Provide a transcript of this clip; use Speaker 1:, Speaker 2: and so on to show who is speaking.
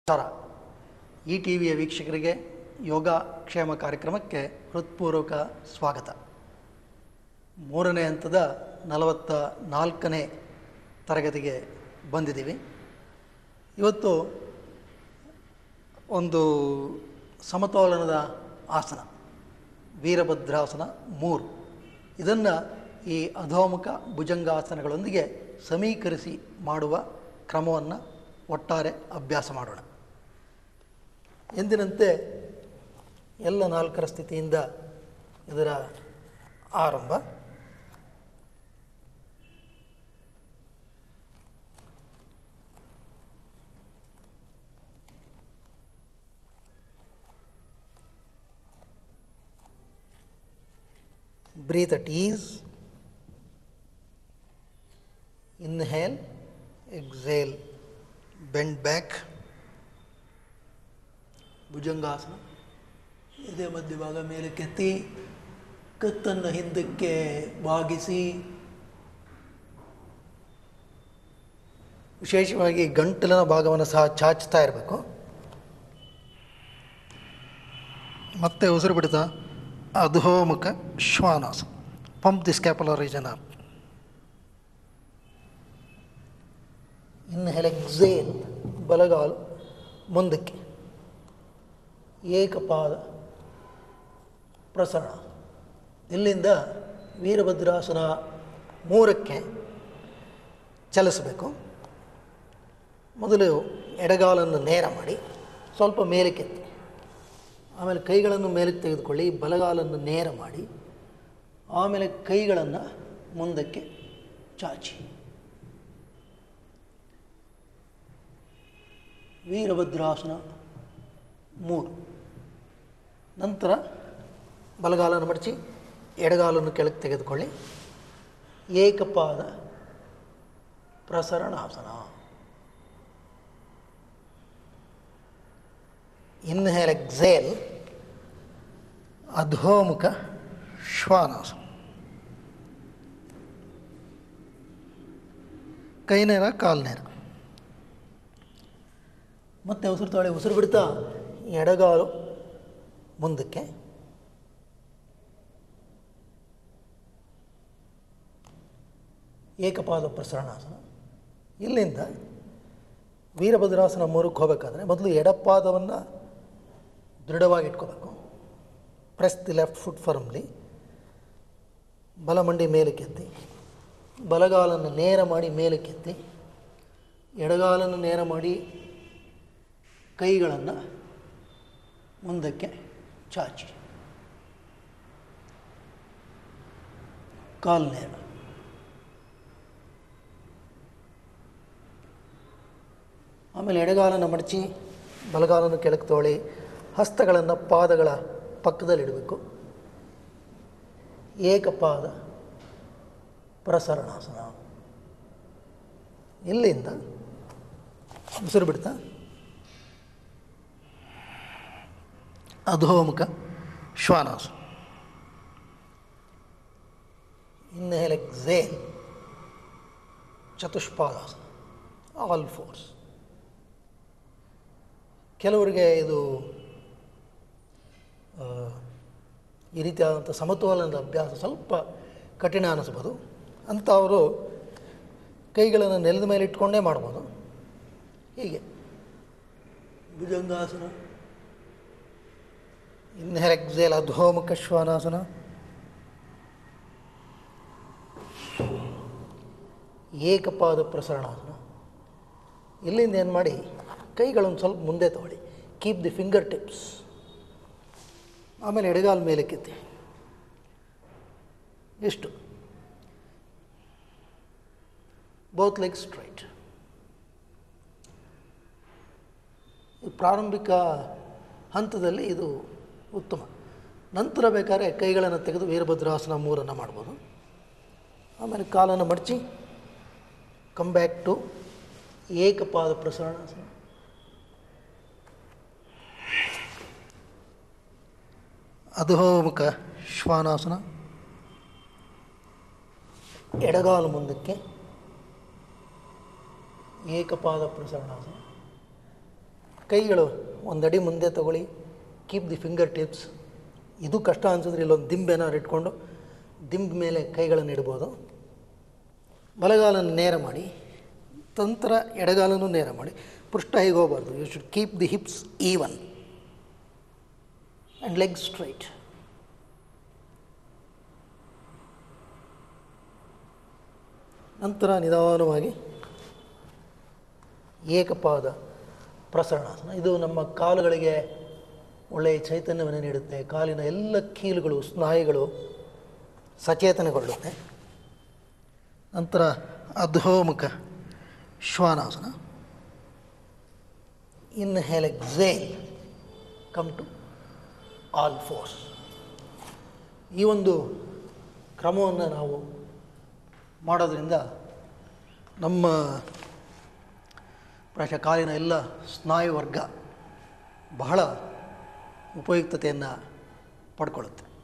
Speaker 1: ನಮಸ್ಕಾರ ಈ ಟಿ ವಿಯ ವೀಕ್ಷಕರಿಗೆ ಯೋಗ ಕ್ಷೇಮ ಕಾರ್ಯಕ್ರಮಕ್ಕೆ ಹೃತ್ಪೂರ್ವಕ ಸ್ವಾಗತ ಮೂರನೇ ಹಂತದ ನಲವತ್ತ ನಾಲ್ಕನೇ ತರಗತಿಗೆ ಬಂದಿದ್ದೀವಿ ಇವತ್ತು ಒಂದು ಸಮತೋಲನದ ಆಸನ ವೀರಭದ್ರಾಸನ ಮೂರು ಇದನ್ನು ಈ ಅಧೋಮುಖ ಭುಜಂಗಾಸನಗಳೊಂದಿಗೆ ಸಮೀಕರಿಸಿ ಮಾಡುವ ಕ್ರಮವನ್ನು ಒಟ್ಟಾರೆ ಅಭ್ಯಾಸ ಮಾಡೋಣ ಎಂದಿನಂತೆ ಎಲ್ಲ ನಾಲ್ಕರ ಸ್ಥಿತಿಯಿಂದ ಇದರ ಆರಂಭ breathe at ease inhale exhale bend back bhujangasana ಇದೇ ಮಧ್ಯಭಾಗ ಮೇಲೆ ಕೆತ್ತಿ ಕತ್ತನ್ನು ಹಿಂದಕ್ಕೆ ಬಾಗಿಸಿ ವಿಶೇಷವಾಗಿ ಗಂಟಲಿನ ಭಾಗವನ್ನು ಸಹ ಚಾಚ್ತಾ ಇರಬೇಕು ಮತ್ತೆ ಉಸಿರು ಬಿಡ್ತಾ ಅಧೋಮುಖ ಶ್ವಾನಾಸ pump the scapular region up inhale exhale ಬಲಗಾಲು ಮುಂದಕ್ಕೆ ಏಕಪಾದ ಪ್ರಸರಣ ಇಲ್ಲಿಂದ ವೀರಭದ್ರಾಸನ ಮೂರಕ್ಕೆ ಚಲಿಸಬೇಕು ಮೊದಲು ಎಡಗಾಲನ್ನು ನೇರ ಮಾಡಿ ಸ್ವಲ್ಪ ಮೇಲಕ್ಕೆತ್ತಿ ಆಮೇಲೆ ಕೈಗಳನ್ನು ಮೇಲಕ್ಕೆ ತೆಗೆದುಕೊಳ್ಳಿ ಬಲಗಾಲನ್ನು ನೇರ ಮಾಡಿ ಆಮೇಲೆ ಕೈಗಳನ್ನು ಮುಂದಕ್ಕೆ ಚಾಚಿ ವೀರಭದ್ರಾಸನ ಮೂರು ನಂತರ ಬಲಗಾಲನ್ನು ಮಡಚಿ ಎಡಗಾಲನ್ನು ಕೆಳಗೆ ತೆಗೆದುಕೊಳ್ಳಿ ಏಕಪಾದ ಪ್ರಸರಣಾಸನ ಇನ್ಹೇಲ್ ಎಕ್ಸೇಲ್ ಅಧೋಮುಖ ಶ್ವಾನಾಸನ ಕೈ ನೇರ ಕಾಲು ನೇರ ಮತ್ತೆ ಉಸಿರು ತಾಳೆ ಉಸಿರು ಬಿಡ್ತಾ ಎಡಗಾಲು ಮುಂದಕ್ಕೆ ಏಕಪಾದ ಪ್ರಸರಣಾಸನ ಇಲ್ಲಿಂದ ವೀರಭದ್ರಾಸನ ಮೂರಕ್ಕೆ ಹೋಗಬೇಕಾದ್ರೆ ಮೊದಲು ಎಡಪಾದವನ್ನು ದೃಢವಾಗಿ ಇಟ್ಕೋಬೇಕು press the left foot firmly ಬಲಮಂಡಿ ಮೇಲಕ್ಕೆತ್ತಿ ಬಲಗಾಲನ್ನು ನೇರ ಮಾಡಿ ಮೇಲಕ್ಕೆತ್ತಿ ಎಡಗಾಲನ್ನು ನೇರ ಮಾಡಿ ಕೈಗಳನ್ನು ಮುಂದಕ್ಕೆ ಚಾಚಿ ಕಾಲು ನೇರ ಆಮೇಲೆ ಎಡಗಾಲನ್ನು ಮಡಚಿ ಬಲಗಾಲನ್ನು ಕೆಳಗೆ ತೊಳಿ ಹಸ್ತಗಳನ್ನು ಪಾದಗಳ ಪಕ್ಕದಲ್ಲಿಡಬೇಕು ಏಕಪಾದ ಪ್ರಸರಣಾಸನ ಇಲ್ಲಿಂದ ಉಸಿರು ಬಿಡ್ತಾ ಅಧೋಮುಖ ಶ್ವಾನಾಸನ ಇನ್ಹೇಲ್ ಎಕ್ಸೇಲ್ ಚತುಷ್ಪಾದಾಸನ ಆಲ್ ಫೋರ್ಸ್ ಕೆಲವರಿಗೆ ಇದು ಆ, ಈ ರೀತಿಯಾದಂಥ ಸಮತೋಲನದ ಅಭ್ಯಾಸ ಸ್ವಲ್ಪ ಕಠಿಣ ಅನ್ನಿಸ್ಬೋದು ಅಂಥವರು ಕೈಗಳನ್ನು ನೆಲದ ಮೇಲೆ ಇಟ್ಕೊಂಡೇ ಮಾಡ್ಬೋದು ಹೀಗೆ ಭುಜಂಗಾಸನ ಇನ್ಹೇಲ್ ಎಕ್ಸೇಲ್ ಅಧೋಮುಖ ಶ್ವಾನಾಸನ ಏಕಪಾದ ಪ್ರಸರಣಾಸನ ಇಲ್ಲಿಂದ ಏನು ಮಾಡಿ ಕೈಗಳನ್ನು ಸ್ವಲ್ಪ ಮುಂದೆ ತಗೊಳ್ಳಿ ಕೀಪ್ ದಿ ಫಿಂಗರ್ ಟಿಪ್ಸ್ ಆಮೇಲೆ ಎಡಗಾಲ ಮೇಲಕ್ಕೆತ್ತಿ ಇಷ್ಟು ಬೋತ್ ಲೆಗ್ ಸ್ಟ್ರೈಟ್ ಈ ಪ್ರಾರಂಭಿಕ ಹಂತದಲ್ಲಿ ಇದು ಉತ್ತಮ ನಂತರ ಬೇಕಾದ್ರೆ ಕೈಗಳನ್ನು ತೆಗೆದು ವೀರಭದ್ರಾಸನ ಮೂರನ್ನು ಮಾಡ್ಬೋದು ಆಮೇಲೆ ಕಾಲನ್ನು ಮಡಚಿ ಕಮ್ ಬ್ಯಾಕ್ ಟು ಏಕಪಾದ ಪ್ರಸರಣಾಸನ ಅಧೋಮುಖ ಶ್ವಾನಾಸನ ಎಡಗಾಲು ಮುಂದಕ್ಕೆ ಏಕಪಾದ ಪ್ರಸರಣಾಸನ ಕೈಗಳು ಒಂದಡಿ ಮುಂದೆ ತಗೊಳ್ಳಿ ಕೀಪ್ ದಿ ಫಿಂಗರ್ ಟಿಪ್ಸ್ ಇದು ಕಷ್ಟ ಅನಿಸಿದ್ರೆ ಇಲ್ಲೊಂದು ದಿಂಬೆನಾರು ಇಟ್ಕೊಂಡು ದಿಂಬ್ ಮೇಲೆ ಕೈಗಳನ್ನು ಇಡ್ಬೋದು ಬಲಗಾಲನ್ನು ನೇರ ಮಾಡಿ ತಂತ್ರ ಎಡಗಾಲನ್ನು ನೇರ ಮಾಡಿ ಪೃಷ್ಠ ಹೀಗೆ ಹೋಗಬಾರ್ದು you should keep the hips even and leg straight ನಂತರ ನಿಧಾನವಾಗಿ ಏಕಪಾದ ಪ್ರಸರಣಾಸನ ಇದು ನಮ್ಮ ಕಾಲುಗಳಿಗೆ ಒಳ್ಳೆಯ ಚೈತನ್ಯವನ್ನು ನೀಡುತ್ತೆ ಕಾಲಿನ ಎಲ್ಲ ಕೀಲುಗಳು ಸ್ನಾಯುಗಳು ಸಚೇತನಗೊಳ್ಳುತ್ತೆ ನಂತರ ಅಧೋಮುಖ ಶ್ವಾನಾಸನ inhale exhale come to all fours ಈ ಒಂದು ಕ್ರಮವನ್ನು ನಾವು ಮಾಡೋದ್ರಿಂದ ನಮ್ಮ ಪ್ರಾಯಶಃ ಕಾಲಿನ ಎಲ್ಲ ಸ್ನಾಯು ವರ್ಗ ಬಹಳ ಉಪಯುಕ್ತತೆಯನ್ನು ಪಡ್ಕೊಳ್ಳುತ್ತೆ